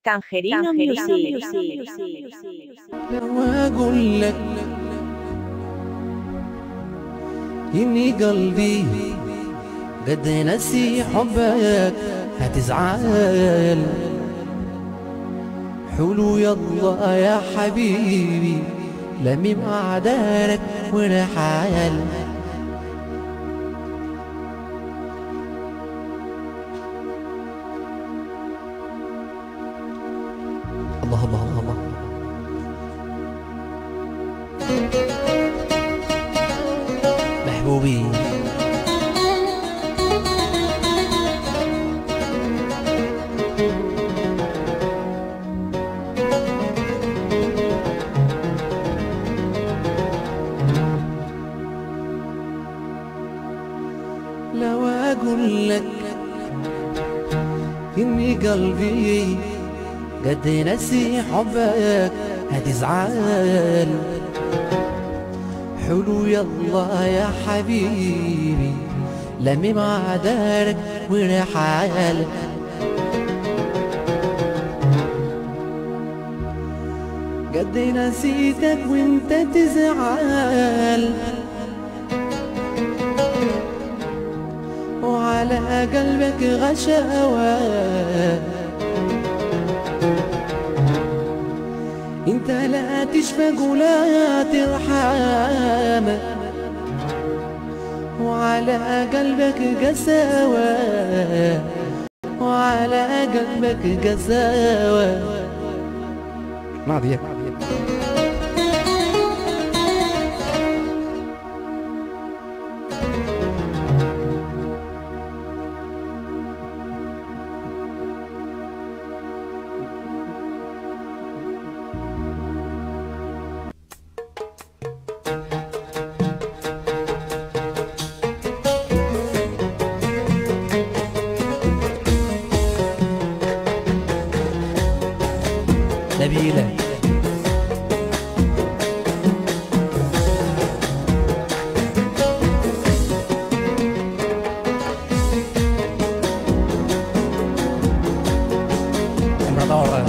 Tangerino Music. لو اقول لك اني قلبي قد نسي حبك هتزعل حلو يلا يا حبيبي لميم اعدارك ورحال الله الله الله الله محبوبي لو اقول لك اني قلبي قد نسي حبك هتزعل حلو يلا يا حبيبي لمي مع دارك ورحال قد نسيتك وانت تزعل وعلى قلبك غشاوة انت لا تشفق ولا ترحم وعلى قلبك قساوة وعلى قلبك قساوة ناضية نبيلة امرأة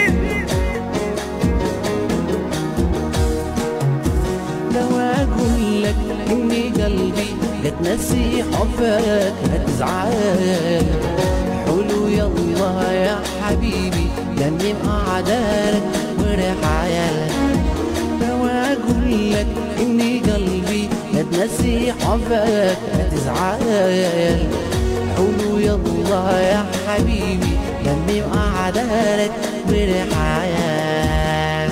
لو اقول لك اني قلبي قد نسي حبك هتزعل حلو يلا يا حبيبي لاني معدالك ورحالك لو اقول لك اني قلبي قد نسي حبك هتزعل حلو يلا يا حبيبي لاني معدالك ورحالك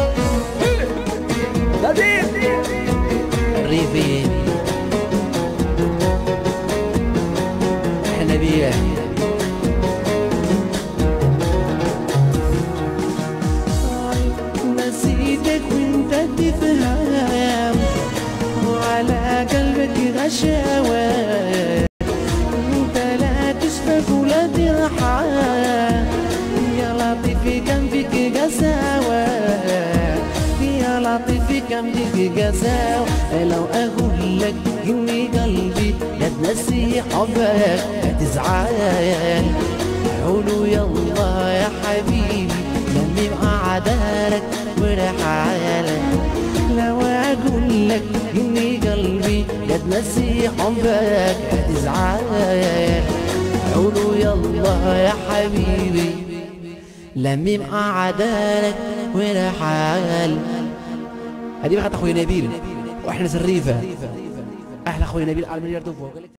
الريفي احنا بيه نسيتك وانت تفهم وعلى قلبك غشاوة انت لا تشفق ولا ترحم يا لطيف كم فيك قساوة يا لطيف كم فيك قساوة لو اقول لك اني قلبي لا تنسي حبك هتزعل حلو يلا يا حبيبي لمي عدالك ورحالك لو اقول لك اني قلبي قد نسي حبك هتزعل حلو يلا يا حبيبي لمي عدالك ورحال هذه بقى اخوي نبيل واحنا سريفه احلى اخوي نبيل على المليار فوق